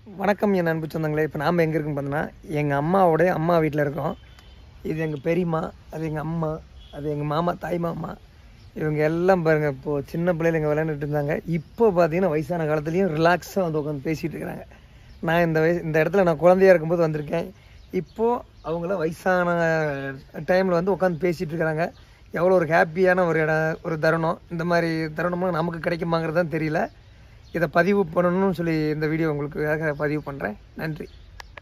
வணக்கம் என் அன்பு சொந்தங்களே இப்போ நாம் எங்கே இருக்குன்னு பார்த்தோன்னா எங்கள் அம்மாவோடைய அம்மா வீட்டில் இருக்கோம் இது எங்கள் பெரியம்மா அது எங்கள் அம்மா அது எங்கள் மாமா தாய் மாமா இவங்க எல்லாம் பாருங்கள் இப்போது சின்ன பிள்ளைல இங்கே விளையாண்டுட்டு இருந்தாங்க இப்போ பார்த்தீங்கன்னா வயசான காலத்துலேயும் ரிலாக்ஸாக வந்து உட்காந்து பேசிகிட்டு இருக்கிறாங்க நான் இந்த வயசு இந்த இடத்துல நான் குழந்தையா இருக்கும்போது வந்திருக்கேன் இப்போது அவங்கள வயசான டைமில் வந்து உட்காந்து பேசிகிட்டு இருக்கிறாங்க எவ்வளோ ஒரு ஹாப்பியான ஒரு இடம் ஒரு தருணம் இந்த மாதிரி தருணமாக நமக்கு கிடைக்குமாங்கிறது தான் தெரியல இதை பதிவு பண்ணணும்னு சொல்லி இந்த வீடியோ உங்களுக்காக பதிவு பண்ணுறேன் நன்றி